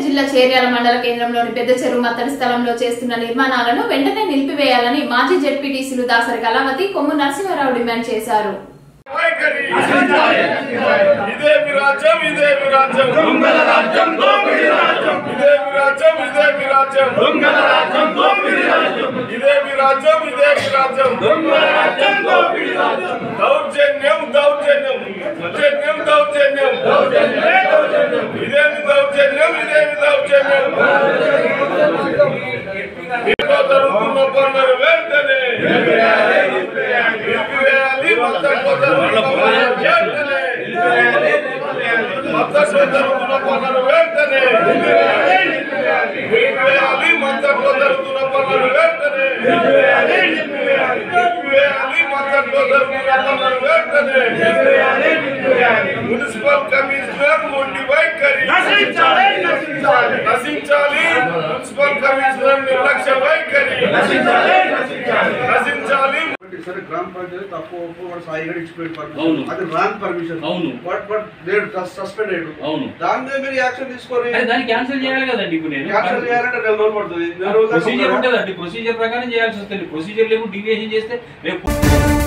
జిల్లా చేర్యాల మండల కేంద్రంలోని పెద్ద చెరువు మత్తడి స్థలంలో చేస్తున్న నిర్మాణాలను వెంటనే నిలిపివేయాలని మాజీ జెడ్పీటీసీలు దాసరి కళావతి కొమ్ము నరసింహారావు డిమాండ్ చేశారు వైఖరి ఇదే విరాజ్యం ఇదే విరాజ్యం దొంగల రాజ్యం దోపిడీ రాజ్యం ఇదే విరాజ్యం ఇదే విరాజ్యం దొంగల రాజ్యం దోపిడీ రాజ్యం ఇదే విరాజ్యం ఇదే విరాజ్యం దొంగల రాజ్యం దోపిడీ రాజ్యం దౌర్జన్యం దౌర్జన్యం దౌర్జన్యం దౌర్జన్యం దౌర్జన్యమే దౌర్జన్యం ఇదేమి దౌర్జన్యం ఇదేమి దౌర్జన్యం ఇంట్లో జరుగుతున్న పనులను వెంటనే నిలిపివేయాలి మొత్తం జరుగుతున్న పనులను వెంటనే మొత్తం జరుగుతున్న పనులను వెంటనే నిలిపివేయాలి మొత్తం జరుగుతున్న పనులను వెంటనే నిలిపివేయాలి మొత్తం జరుగుతున్న పనులను వెంటనే మున్సిపల్ కమిషనర్ మొండి వైఖరి నశించాలి నశించాలి నశించాలి మున్సిపల్ కమిషనర్ నిర్లక్ష్య వైఖరి నశించాలి నశించాలి నశించాలి సరే గ్రామ పంచాయతీ తప్పు ఒప్పు వాడు సాయిగా ఇచ్చిపోయి అవును. అది రాంగ్ పర్మిషన్ అవును. బట్ బట్ లేడు సస్పెండ్ అయ్యాడు అవును దాని మీద మీరు యాక్షన్ తీసుకొని అరే దాన్ని క్యాన్సిల్ చేయాలి కదండి ఇప్పుడు నేను క్యాన్సిల్ చేయాలంటే నెల రోజులు పడుతుంది నెల రోజులు దాకా ప్రొసీజర్ ఉంటారా? ఉంటుందండి ప్రొసీజర్ ప్రకారం చేయాల్సి వస్తుంది ప్రొసీజర్ లేకుండా డివియేషన్ చేస్తే రేపు